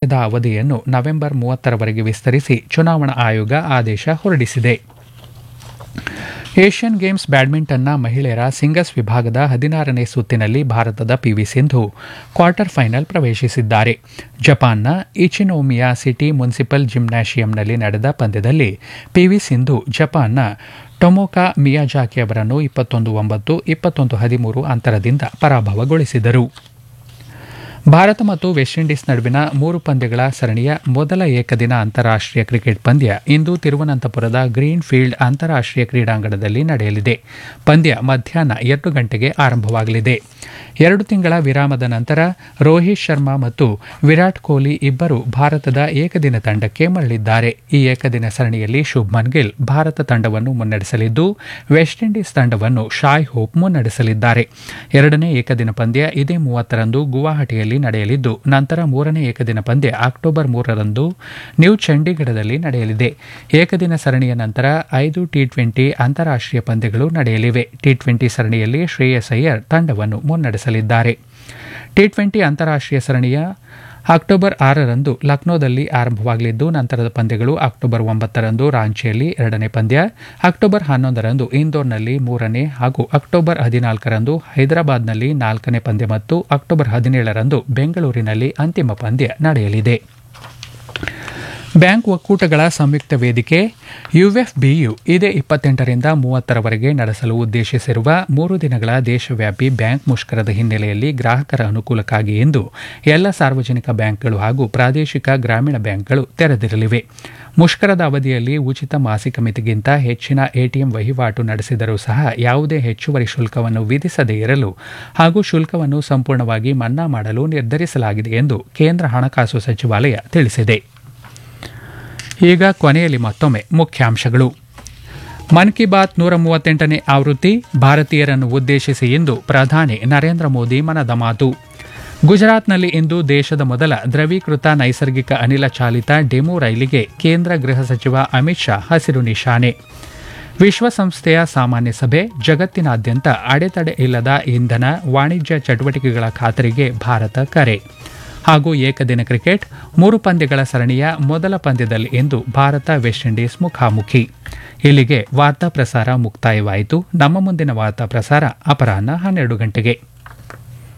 ವರ್ಷದ ಅವಧಿಯನ್ನು ನವೆಂಬರ್ ಮೂವತ್ತರವರೆಗೆ ವಿಸ್ತರಿಸಿ ಚುನಾವಣಾ ಆಯೋಗ ಆದೇಶ ಹೊರಡಿಸಿದೆ ಏಷ್ಯನ್ ಗೇಮ್ಸ್ ಬ್ಯಾಡ್ಮಿಂಟನ್ನ ಮಹಿಳೆಯರ ಸಿಂಗಲ್ಸ್ ವಿಭಾಗದ ಹದಿನಾರನೇ ಸುತ್ತಿನಲ್ಲಿ ಭಾರತದ ಪಿವಿ ಸಿಂಧು ಕ್ವಾರ್ಟರ್ ಫೈನಲ್ ಪ್ರವೇಶಿಸಿದ್ದಾರೆ ಜಪಾನ್ನ ಇಚಿನೋಮಿಯಾ ಸಿಟಿ ಮುನ್ಸಿಪಲ್ ಜಿಮ್ನಾಶಿಯಂನಲ್ಲಿ ನಡೆದ ಪಂದ್ಯದಲ್ಲಿ ಪಿವಿ ಸಿಂಧು ಜಪಾನ್ನ ಟೊಮೊಕಾ ಮಿಯಾಜಾಕಿ ಅವರನ್ನು ಇಪ್ಪತ್ತೊಂದು ಒಂಬತ್ತು ಇಪ್ಪತ್ತೊಂದು ಹದಿಮೂರು ಅಂತರದಿಂದ ಪರಾಭವಗೊಳಿಸಿದರು ಭಾರತ ಮತ್ತು ವೆಸ್ಟ್ ಇಂಡೀಸ್ ನಡುವಿನ ಮೂರು ಪಂದ್ಯಗಳ ಸರಣಿಯ ಮೊದಲ ಏಕದಿನ ಅಂತಾರಾಷ್ಟ್ರೀಯ ಕ್ರಿಕೆಟ್ ಪಂದ್ಯ ಇಂದು ತಿರುವನಂತಪುರದ ಗ್ರೀನ್ ಫೀಲ್ಡ್ ಅಂತಾರಾಷ್ಟ್ರೀಯ ಕ್ರೀಡಾಂಗಣದಲ್ಲಿ ನಡೆಯಲಿದೆ ಪಂದ್ಯ ಮಧ್ಯಾಹ್ನ ಎರಡು ಗಂಟೆಗೆ ಆರಂಭವಾಗಲಿದೆ ಎರಡು ತಿಂಗಳ ವಿರಾಮದ ನಂತರ ರೋಹಿತ್ ಶರ್ಮಾ ಮತ್ತು ವಿರಾಟ್ ಕೊಹ್ಲಿ ಇಬ್ಬರು ಭಾರತದ ಏಕದಿನ ತಂಡಕ್ಕೆ ಮರಳಿದ್ದಾರೆ ಈ ಏಕದಿನ ಸರಣಿಯಲ್ಲಿ ಶುಭ್ಮನ್ ಗಿಲ್ ಭಾರತ ತಂಡವನ್ನು ಮುನ್ನಡೆಸಲಿದ್ದು ವೆಸ್ಟ್ ಇಂಡೀಸ್ ತಂಡವನ್ನು ಶಾಯ್ ಹೋಪ್ ಮುನ್ನಡೆಸಲಿದ್ದಾರೆ ಎರಡನೇ ಏಕದಿನ ಪಂದ್ಯ ಇದೇ ಮೂವತ್ತರಂದು ಗುವಾಹಟಿಯಲ್ಲಿ ನಡೆಯಲಿದ್ದು ನಂತರ ಮೂರನೇ ಏಕದಿನ ಪಂದ್ಯ ಅಕ್ಟೋಬರ್ ಮೂರರಂದು ನ್ಯೂ ಚಂಡೀಗಢದಲ್ಲಿ ನಡೆಯಲಿದೆ ಏಕದಿನ ಸರಣಿಯ ನಂತರ ಐದು ಟಿ ಟ್ವೆಂಟಿ ಅಂತಾರಾಷ್ಟ್ರೀಯ ಪಂದ್ಯಗಳು ನಡೆಯಲಿವೆ ಟಿ ಟ್ವೆಂಟಿ ಸರಣಿಯಲ್ಲಿ ಶ್ರೇಯಸ್ ಅಯ್ಯರ್ ತಂಡವನ್ನು ಮುನ್ನಡೆಸಲಿದ್ದಾರೆ ಟಿ ಟ್ವೆಂಟಿ ಅಂತಾರಾಷ್ಟ್ರೀಯ ಸರಣಿಯ ಅಕ್ಟೋಬರ್ ಆರರಂದು ಲಕ್ನೋದಲ್ಲಿ ಆರಂಭವಾಗಲಿದ್ದು ನಂತರದ ಪಂದ್ಯಗಳು ಅಕ್ಟೋಬರ್ ಒಂಬತ್ತರಂದು ರಾಂಚಿಯಲ್ಲಿ ಎರಡನೇ ಪಂದ್ಯ ಅಕ್ಟೋಬರ್ ಹನ್ನೊಂದರಂದು ಇಂದೋರ್ನಲ್ಲಿ ಮೂರನೇ ಹಾಗೂ ಅಕ್ಟೋಬರ್ ಹದಿನಾಲ್ಕರಂದು ಹೈದರಾಬಾದ್ನಲ್ಲಿ ನಾಲ್ಕನೇ ಪಂದ್ಯ ಮತ್ತು ಅಕ್ಟೋಬರ್ ಹದಿನೇಳರಂದು ಬೆಂಗಳೂರಿನಲ್ಲಿ ಅಂತಿಮ ಪಂದ್ಯ ನಡೆಯಲಿದೆ ಬ್ಯಾಂಕ್ ಒಕ್ಕೂಟಗಳ ಸಂಯುಕ್ತ ವೇದಿಕೆ ಯುಎಫ್ಬಿಯು ಇದೇ ಇಪ್ಪತ್ತೆಂಟರಿಂದ ಮೂವತ್ತರವರೆಗೆ ನಡೆಸಲು ಉದ್ದೇಶಿಸಿರುವ ಮೂರು ದಿನಗಳ ದೇಶವ್ಯಾಪಿ ಬ್ಯಾಂಕ್ ಮುಷ್ಕರದ ಹಿನ್ನೆಲೆಯಲ್ಲಿ ಗ್ರಾಹಕರ ಅನುಕೂಲಕ್ಕಾಗಿ ಎಂದು ಎಲ್ಲ ಸಾರ್ವಜನಿಕ ಬ್ಯಾಂಕ್ಗಳು ಹಾಗೂ ಪ್ರಾದೇಶಿಕ ಗ್ರಾಮೀಣ ಬ್ಯಾಂಕ್ಗಳು ತೆರೆದಿರಲಿವೆ ಮುಷ್ಕರದ ಅವಧಿಯಲ್ಲಿ ಉಚಿತ ಮಾಸಿಕ ಮಿತಿಗಿಂತ ಹೆಚ್ಚಿನ ಎಟಿಎಂ ವಹಿವಾಟು ನಡೆಸಿದರೂ ಸಹ ಯಾವುದೇ ಹೆಚ್ಚುವರಿ ಶುಲ್ಕವನ್ನು ವಿಧಿಸದೇ ಇರಲು ಹಾಗೂ ಶುಲ್ಕವನ್ನು ಸಂಪೂರ್ಣವಾಗಿ ಮನ್ನಾ ಮಾಡಲು ನಿರ್ಧರಿಸಲಾಗಿದೆ ಎಂದು ಕೇಂದ್ರ ಹಣಕಾಸು ಸಚಿವಾಲಯ ತಿಳಿಸಿದೆ ಈಗ ಕೊನೆಯಲ್ಲಿ ಮತ್ತೊಮ್ಮೆ ಮುಖ್ಯಾಂಶಗಳು ಮನ್ ಕಿ ಬಾತ್ ನೂರ ಮೂವತ್ತೆಂಟನೇ ಆವೃತ್ತಿ ಭಾರತೀಯರನ್ನು ಉದ್ದೇಶಿಸಿ ಇಂದು ಪ್ರಧಾನಿ ನರೇಂದ್ರ ಮೋದಿ ಮನದ ಮಾತು ಗುಜರಾತ್ನಲ್ಲಿ ಇಂದು ದೇಶದ ಮೊದಲ ದ್ರವೀಕೃತ ನೈಸರ್ಗಿಕ ಅನಿಲ ಚಾಲಿತ ಡೆಮು ರೈಲಿಗೆ ಕೇಂದ್ರ ಗೃಹ ಸಚಿವ ಅಮಿತ್ ಶಾ ಹಸಿರು ನಿಶಾನೆ ವಿಶ್ವಸಂಸ್ಥೆಯ ಸಾಮಾನ್ಯ ಸಭೆ ಜಗತ್ತಿನಾದ್ಯಂತ ಅಡೆತಡೆ ಇಲ್ಲದ ಇಂಧನ ವಾಣಿಜ್ಯ ಚಟುವಟಿಕೆಗಳ ಖಾತರಿಗೆ ಭಾರತ ಕರೆ ಹಾಗೂ ಏಕದಿನ ಕ್ರಿಕೆಟ್ ಮೂರು ಪಂದ್ಯಗಳ ಸರಣಿಯ ಮೊದಲ ಪಂದ್ಯದಲ್ಲಿ ಇಂದು ಭಾರತ ವೆಸ್ಟ್ ಇಂಡೀಸ್ ಮುಖಾಮುಖಿ ಇಲ್ಲಿಗೆ ವಾರ್ತಾ ಪ್ರಸಾರ ಮುಕ್ತಾಯವಾಯಿತು ನಮ್ಮ ಮುಂದಿನ ವಾರ್ತಾ ಪ್ರಸಾರ ಅಪರಾಹ್ನ ಹನ್ನೆರಡು ಗಂಟೆಗೆ